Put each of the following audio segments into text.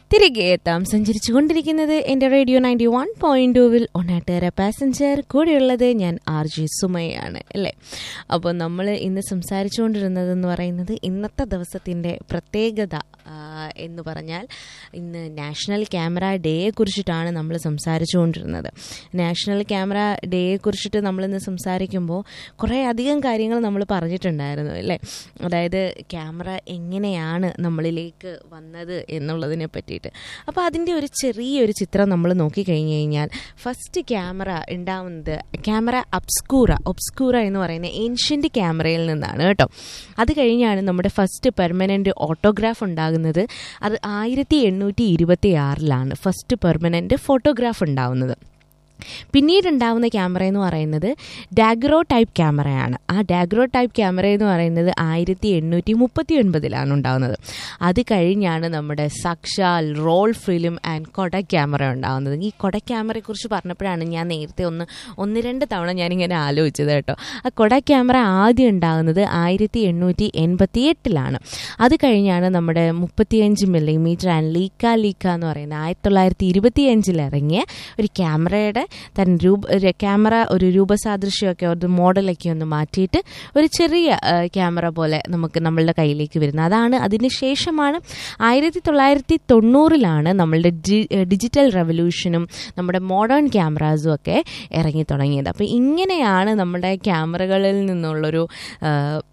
തിരികെ എത്താം സഞ്ചരിച്ചു കൊണ്ടിരിക്കുന്നത് എൻ്റെ റേഡിയോ നയൻറ്റി വൺ പോയിന്റ് ടൂവിൽ ഒന്നാട്ടുകാര പാസഞ്ചർ കൂടെയുള്ളത് ഞാൻ ആർ ജി സുമയാണ് അല്ലേ അപ്പോൾ നമ്മൾ ഇന്ന് സംസാരിച്ചുകൊണ്ടിരുന്നതെന്ന് പറയുന്നത് ഇന്നത്തെ ദിവസത്തിൻ്റെ പ്രത്യേകത ആ, എന്ന് പറഞ്ഞാൽ ഇന്ന് നാഷണൽ ക്യാമറ ഡേയെ കുറിച്ചിട്ടാണ് നമ്മൾ സംസാരിച്ചുകൊണ്ടിരുന്നത് നാഷണൽ ക്യാമറ ഡേയെ കുറിച്ചിട്ട് നമ്മളിന്ന് സംസാരിക്കുമ്പോൾ കുറേ അധികം കാര്യങ്ങൾ നമ്മൾ പറഞ്ഞിട്ടുണ്ടായിരുന്നു അല്ലേ അതായത് ക്യാമറ എങ്ങനെയാണ് നമ്മളിലേക്ക് വന്നത് എന്നുള്ളതിനെ പറ്റിയിട്ട് അപ്പോൾ അതിൻ്റെ ഒരു ചെറിയൊരു ചിത്രം നമ്മൾ നോക്കിക്കഴിഞ്ഞ് കഴിഞ്ഞാൽ ഫസ്റ്റ് ക്യാമറ ഉണ്ടാവുന്നത് ക്യാമറ അബ്സ്കൂറ ഒബ്സ്കൂറ എന്ന് പറയുന്ന ഏൻഷ്യൻ്റ് ക്യാമറയിൽ നിന്നാണ് കേട്ടോ അത് കഴിഞ്ഞാണ് നമ്മുടെ ഫസ്റ്റ് പെർമനൻ്റ് ഓട്ടോഗ്രാഫ് ഉണ്ടാകുന്നത് അത് ആയിരത്തി എണ്ണൂറ്റി ഇരുപത്തി ആറിലാണ് ഫസ്റ്റ് പെർമനൻ്റ് ഫോട്ടോഗ്രാഫ് ഉണ്ടാവുന്നത് പിന്നീട് ഉണ്ടാവുന്ന ക്യാമറ എന്ന് പറയുന്നത് ഡാഗ്രോ ടൈപ്പ് ക്യാമറയാണ് ആ ഡാഗ്രോ ടൈപ്പ് ക്യാമറ എന്ന് പറയുന്നത് ആയിരത്തി എണ്ണൂറ്റി മുപ്പത്തി ഒൻപതിലാണ് ഉണ്ടാകുന്നത് അത് കഴിഞ്ഞാണ് നമ്മുടെ സാക്ഷാൽ roll film and Kodak camera ഉണ്ടാകുന്നത് ഈ കൊട ക്യാമറയെക്കുറിച്ച് പറഞ്ഞപ്പോഴാണ് ഞാൻ നേരത്തെ ഒന്ന് ഒന്ന് രണ്ട് തവണ ഞാനിങ്ങനെ ആലോചിച്ചത് കേട്ടോ ആ കൊട ക്യാമറ ആദ്യം ഉണ്ടാകുന്നത് ആയിരത്തി എണ്ണൂറ്റി എൺപത്തി എട്ടിലാണ് അത് കഴിഞ്ഞാണ് നമ്മുടെ മുപ്പത്തിയഞ്ച് മില്ലിമീറ്റർ ആൻഡ് ലീക്ക ലീക്ക എന്ന് പറയുന്ന ആയിരത്തി തൊള്ളായിരത്തി ഇരുപത്തി അഞ്ചിൽ ഇറങ്ങിയ ഒരു ക്യാമറയുടെ തൻ രൂപ ഒരു ക്യാമറ ഒരു രൂപസാദൃശ്യമൊക്കെ ഒരു മോഡലൊക്കെ ഒന്ന് മാറ്റിയിട്ട് ഒരു ചെറിയ ആ, ക്യാമറ പോലെ നമുക്ക് നമ്മളുടെ കയ്യിലേക്ക് വരുന്നത് അതാണ് അതിന് ശേഷമാണ് ആയിരത്തി തൊള്ളായിരത്തി തൊണ്ണൂറിലാണ് നമ്മളുടെ ഡി- ഡിജിറ്റൽ റെവല്യൂഷനും നമ്മുടെ മോഡേൺ ക്യാമറാസും ഒക്കെ ഇറങ്ങി തുടങ്ങിയത് അപ്പോൾ ഇങ്ങനെയാണ് നമ്മുടെ ക്യാമറകളിൽ നിന്നുള്ളൊരു ആ,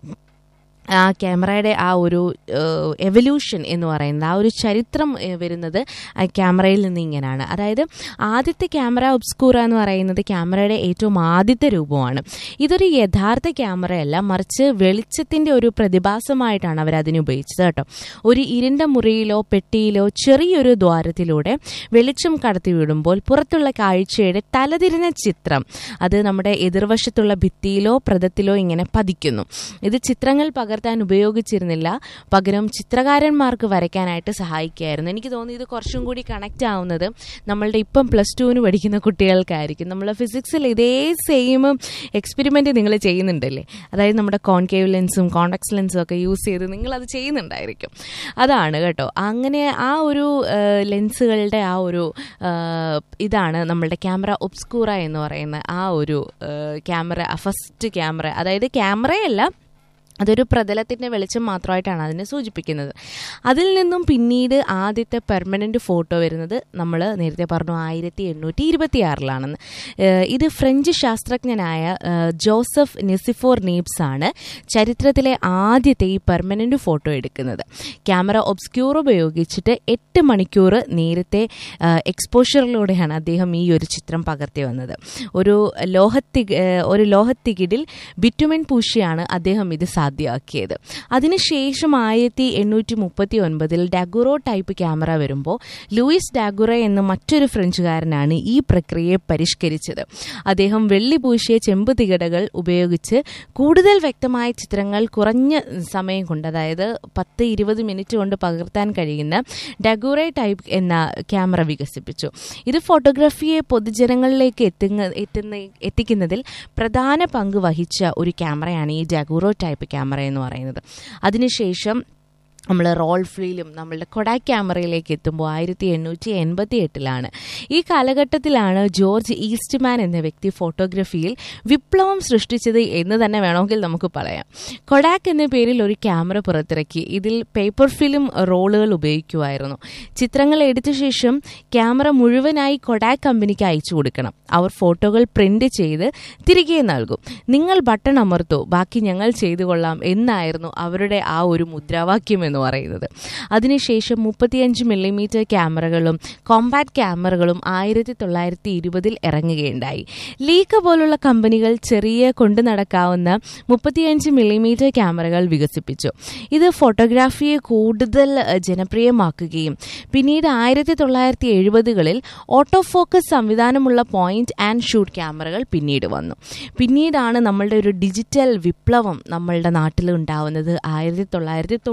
ആ ക്യാമറയുടെ ആ ഒരു എവല്യൂഷൻ എന്ന് പറയുന്നത് ആ ഒരു ചരിത്രം ഏഹ്, വരുന്നത് ആ ക്യാമറയിൽ നിന്ന് ഇങ്ങനെയാണ് അതായത് ആദ്യത്തെ ക്യാമറ ഒബ്സ്കൂറ എന്ന് പറയുന്നത് ക്യാമറയുടെ ഏറ്റവും ആദ്യത്തെ രൂപമാണ് ഇതൊരു യഥാർത്ഥ ക്യാമറയല്ല മറിച്ച് വെളിച്ചത്തിൻ്റെ ഒരു പ്രതിഭാസമായിട്ടാണ് അവർ അതിനെ ഉപയോഗിച്ചത് കേട്ടോ ഒരു ഇരുണ്ട മുറിയിലോ പെട്ടിയിലോ ചെറിയൊരു ദ്വാരത്തിലൂടെ വെളിച്ചം കടത്തി വിടുമ്പോൾ പുറത്തുള്ള കാഴ്ചയുടെ തലതിരിഞ്ഞ ചിത്രം അത് നമ്മുടെ എതിർവശത്തുള്ള ഭിത്തിയിലോ പ്രതത്തിലോ ഇങ്ങനെ പതിക്കുന്നു ഇത് ചിത്രങ്ങൾ പകർത്താൻ ഉപയോഗിച്ചിരുന്നില്ല പകരം ചിത്രകാരന്മാർക്ക് വരയ്ക്കാനായിട്ട് സഹായിക്കുകയായിരുന്നു എനിക്ക് തോന്നുന്നു ഇത് കുറച്ചും കൂടി കണക്റ്റ് ആവുന്നത് നമ്മളുടെ ഇപ്പം പ്ലസ് ടുവിന് പഠിക്കുന്ന കുട്ടികൾക്കായിരിക്കും നമ്മൾ ഫിസിക്സിൽ ഇതേ സെയിം എക്സ്പെരിമെൻ്റ് നിങ്ങൾ ചെയ്യുന്നുണ്ടല്ലേ അതായത് നമ്മുടെ കോൺകേവ് ലെൻസും കോൺടാക്സ് ലെൻസും ഒക്കെ യൂസ് ചെയ്ത് നിങ്ങൾ അത് ചെയ്യുന്നുണ്ടായിരിക്കും അതാണ് കേട്ടോ അങ്ങനെ ആ ഒരു ആ, ലെൻസുകളുടെ ആ ഒരു ആ, ഇതാണ് നമ്മളുടെ ക്യാമറ ഒബ്സ്കൂറ എന്ന് പറയുന്ന ആ ഒരു ആ, ക്യാമറ ഫസ്റ്റ് ക്യാമറ അതായത് ക്യാമറയല്ല അതൊരു പ്രതലത്തിൻ്റെ വെളിച്ചം മാത്രമായിട്ടാണ് അതിനെ സൂചിപ്പിക്കുന്നത് അതിൽ നിന്നും പിന്നീട് ആദ്യത്തെ പെർമനൻ്റ് ഫോട്ടോ വരുന്നത് നമ്മൾ നേരത്തെ പറഞ്ഞു ആയിരത്തി എണ്ണൂറ്റി ഇരുപത്തി ആറിലാണെന്ന് ഏഹ് ഇത് ഫ്രഞ്ച് ശാസ്ത്രജ്ഞനായ ഏഹ് ജോസഫ് നെസിഫോർ നീബ്സ് ആണ് ചരിത്രത്തിലെ ആദ്യത്തെ ഈ പെർമനൻ്റ് ഫോട്ടോ എടുക്കുന്നത് ക്യാമറ ഒബ്സ്ക്യൂർ ഉപയോഗിച്ചിട്ട് എട്ട് മണിക്കൂർ നേരത്തെ ഏഹ് എക്സ്പോഷറിലൂടെയാണ് അദ്ദേഹം ഈ ഒരു ചിത്രം പകർത്തി വന്നത് ഒരു ലോഹത്തി ഏഹ് ഒരു ലോഹത്തികിടിൽ ബിറ്റുമെൻ പൂശിയാണ് അദ്ദേഹം ഇത് സാധ്യമാക്കിയത് അതിനുശേഷം ആയിരത്തി എണ്ണൂറ്റി മുപ്പത്തി ഒൻപതിൽ ഡാഗുറോ ടൈപ്പ് ക്യാമറ വരുമ്പോൾ ലൂയിസ് ഡാഗുറ എന്ന മറ്റൊരു ഫ്രഞ്ചുകാരനാണ് ഈ പ്രക്രിയയെ പരിഷ്കരിച്ചത് അദ്ദേഹം വെള്ളി പൂശിയ ചെമ്പ് തികടകൾ ഉപയോഗിച്ച് കൂടുതൽ വ്യക്തമായ ചിത്രങ്ങൾ കുറഞ്ഞ സമയം കൊണ്ട് അതായത് പത്ത് ഇരുപത് മിനിറ്റ് കൊണ്ട് പകർത്താൻ കഴിയുന്ന ഡഗുറേ ടൈപ്പ് എന്ന ക്യാമറ വികസിപ്പിച്ചു ഇത് ഫോട്ടോഗ്രാഫിയെ പൊതുജനങ്ങളിലേക്ക് എത്തുന്ന എത്തുന്ന എത്തിക്കുന്നതിൽ പ്രധാന പങ്ക് വഹിച്ച ഒരു ക്യാമറയാണ് ഈ ഡഗുറോ ടൈപ്പ് ക്യാമറ എന്ന് പറയുന്നത് അതിനുശേഷം നമ്മൾ റോൾ ഫിലിം നമ്മളുടെ കൊഡാക് ക്യാമറയിലേക്ക് എത്തുമ്പോൾ ആയിരത്തി എണ്ണൂറ്റി എൺപത്തി എട്ടിലാണ് ഈ കാലഘട്ടത്തിലാണ് ജോർജ് ഈസ്റ്റ്മാൻ എന്ന വ്യക്തി ഫോട്ടോഗ്രഫിയിൽ വിപ്ലവം സൃഷ്ടിച്ചത് എന്ന് തന്നെ വേണമെങ്കിൽ നമുക്ക് പറയാം കൊഡാക് എന്ന പേരിൽ ഒരു ക്യാമറ പുറത്തിറക്കി ഇതിൽ പേപ്പർ ഫിലിം റോളുകൾ ഉപയോഗിക്കുമായിരുന്നു ചിത്രങ്ങൾ എടുത്ത ശേഷം ക്യാമറ മുഴുവനായി കൊഡാക് കമ്പനിക്ക് അയച്ചു കൊടുക്കണം അവർ ഫോട്ടോകൾ പ്രിന്റ് ചെയ്ത് തിരികെ നൽകും നിങ്ങൾ ബട്ടൺ അമർത്തോ ബാക്കി ഞങ്ങൾ ചെയ്തു കൊള്ളാം എന്നായിരുന്നു അവരുടെ ആ ഒരു മുദ്രാവാക്യം എന്ന് പറയുന്നത് അതിനുശേഷം മുപ്പത്തിയഞ്ച് മില്ലിമീറ്റർ ക്യാമറകളും കോമ്പാക്ട് ക്യാമറകളും ആയിരത്തി തൊള്ളായിരത്തി ഇരുപതിൽ ഇറങ്ങുകയുണ്ടായി ലീക്ക പോലുള്ള കമ്പനികൾ ചെറിയ കൊണ്ടു നടക്കാവുന്ന മുപ്പത്തിയഞ്ച് മില്ലിമീറ്റർ ക്യാമറകൾ വികസിപ്പിച്ചു ഇത് ഫോട്ടോഗ്രാഫിയെ കൂടുതൽ ഏഹ്, ജനപ്രിയമാക്കുകയും പിന്നീട് ആയിരത്തി തൊള്ളായിരത്തി എഴുപതുകളിൽ ഓട്ടോ ഫോക്കസ് സംവിധാനമുള്ള പോയിന്റ് ആൻഡ് ഷൂട്ട് ക്യാമറകൾ പിന്നീട് വന്നു പിന്നീടാണ് നമ്മളുടെ ഒരു ഡിജിറ്റൽ വിപ്ലവം നമ്മളുടെ നാട്ടിൽ ഉണ്ടാവുന്നത് ആയിരത്തി തൊള്ളായിരത്തി തൊണ്ണൂറിലാണ്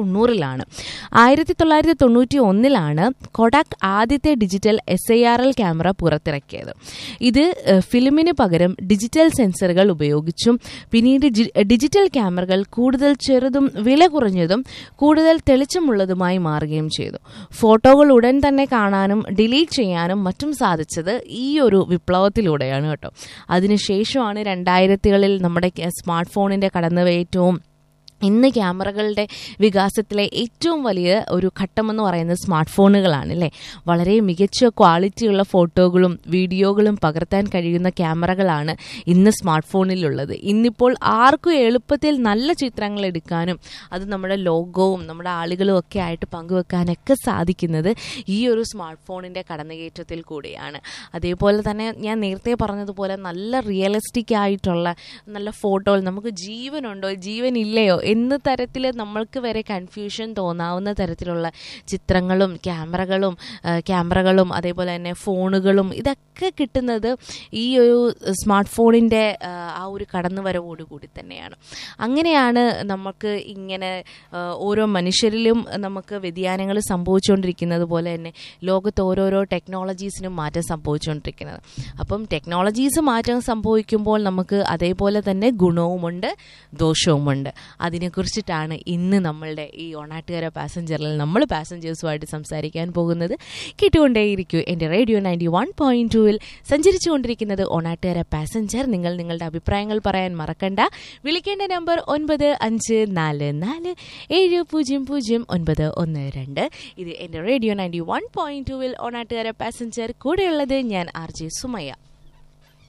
ആണ് ആയിരത്തി തൊള്ളായിരത്തി തൊണ്ണൂറ്റി ഒന്നിലാണ് കൊഡാക് ആദ്യത്തെ digital S I R L camera പുറത്തിറക്കിയത് ഇത് ഏഹ്, ഫിലിമിന് പകരം ഡിജിറ്റൽ സെൻസറുകൾ ഉപയോഗിച്ചും പിന്നീട് ജി- ഡിജിറ്റൽ ക്യാമറകൾ കൂടുതൽ ചെറുതും വില കുറഞ്ഞതും കൂടുതൽ തെളിച്ചമുള്ളതുമായി മാറുകയും ചെയ്തു ഫോട്ടോകൾ ഉടൻ തന്നെ കാണാനും ഡിലീറ്റ് ചെയ്യാനും മറ്റും സാധിച്ചത് ഈ ഒരു വിപ്ലവത്തിലൂടെയാണ് കേട്ടോ അതിനുശേഷമാണ് രണ്ടായിരത്തികളിൽ നമ്മുടെ സ്മാർട്ട് ഫോണിന്റെ കടന്നുകയറ്റവും ഇന്ന് ക്യാമറകളുടെ വികാസത്തിലെ ഏറ്റവും വലിയ ഒരു ഘട്ടമെന്ന് പറയുന്നത് സ്മാർട്ട് ഫോണുകളാണ് അല്ലേ വളരെ മികച്ച ക്വാളിറ്റിയുള്ള ഫോട്ടോകളും വീഡിയോകളും പകർത്താൻ കഴിയുന്ന ക്യാമറകളാണ് ഇന്ന് സ്മാർട്ട് ഫോണിലുള്ളത് ഇന്നിപ്പോൾ ആർക്കും എളുപ്പത്തിൽ നല്ല ചിത്രങ്ങൾ എടുക്കാനും അത് നമ്മുടെ ലോഗോവും നമ്മുടെ ആളുകളും ഒക്കെ ആയിട്ട് പങ്കുവെക്കാനൊക്കെ സാധിക്കുന്നത് ഈ ഒരു സ്മാർട്ട് ഫോണിൻ്റെ കടന്നുകയറ്റത്തിൽ കൂടിയാണ് അതേപോലെ തന്നെ ഞാൻ നേരത്തെ പറഞ്ഞതുപോലെ നല്ല റിയലിസ്റ്റിക് ആയിട്ടുള്ള നല്ല ഫോട്ടോകൾ നമുക്ക് ജീവനുണ്ടോ ജീവനില്ലയോ എന്ന തരത്തിൽ നമ്മൾക്ക് വരെ കൺഫ്യൂഷൻ തോന്നാവുന്ന തരത്തിലുള്ള ചിത്രങ്ങളും ക്യാമറകളും ആ, ക്യാമറകളും അതേപോലെ തന്നെ ഫോണുകളും ഇതൊക്കെ കിട്ടുന്നത് ഈ ഒരു സ്മാർട്ട് ഫോണിൻ്റെ ആ ഒരു കടന്നുവരവോട് കൂടി തന്നെയാണ് അങ്ങനെയാണ് നമുക്ക് ഇങ്ങനെ ആ, ഓരോ മനുഷ്യരിലും നമുക്ക് വ്യതിയാനങ്ങൾ സംഭവിച്ചുകൊണ്ടിരിക്കുന്നത് പോലെ തന്നെ ലോകത്ത് ഓരോരോ ടെക്നോളജീസിനും മാറ്റം സംഭവിച്ചുകൊണ്ടിരിക്കുന്നത് അപ്പം ടെക്നോളജീസ് മാറ്റം സംഭവിക്കുമ്പോൾ നമുക്ക് അതേപോലെ തന്നെ ഗുണവുമുണ്ട് ദോഷവുമുണ്ട് അതിനെക്കുറിച്ചിട്ടാണ് ഇന്ന് നമ്മളുടെ ഈ ഒണാട്ടുകര പാസഞ്ചറിൽ നമ്മൾ പാസഞ്ചേഴ്സുമായിട്ട് സംസാരിക്കാൻ പോകുന്നത് കേട്ടുകൊണ്ടേയിരിക്കൂ എൻ്റെ റേഡിയോ നയൻറ്റി വൺ പോയിൻറ്റ് ടുവിൽ സഞ്ചരിച്ചുകൊണ്ടിരിക്കുന്നത് ഒണാട്ടുകര പാസഞ്ചർ നിങ്ങൾ നിങ്ങളുടെ അഭിപ്രായങ്ങൾ പറയാൻ മറക്കണ്ട വിളിക്കേണ്ട നമ്പർ ഒൻപത് അഞ്ച് നാല് നാല് ഏഴ് പൂജ്യം പൂജ്യം ഒൻപത് ഒന്ന് രണ്ട് ഇത് എൻ്റെ റേഡിയോ നയൻറ്റി വൺ പോയിൻറ്റ് ടുവിൽ ഒണാട്ടുകര പാസഞ്ചർ കൂടെയുള്ളത് ഞാൻ ആർ ജെ സുമയ്യ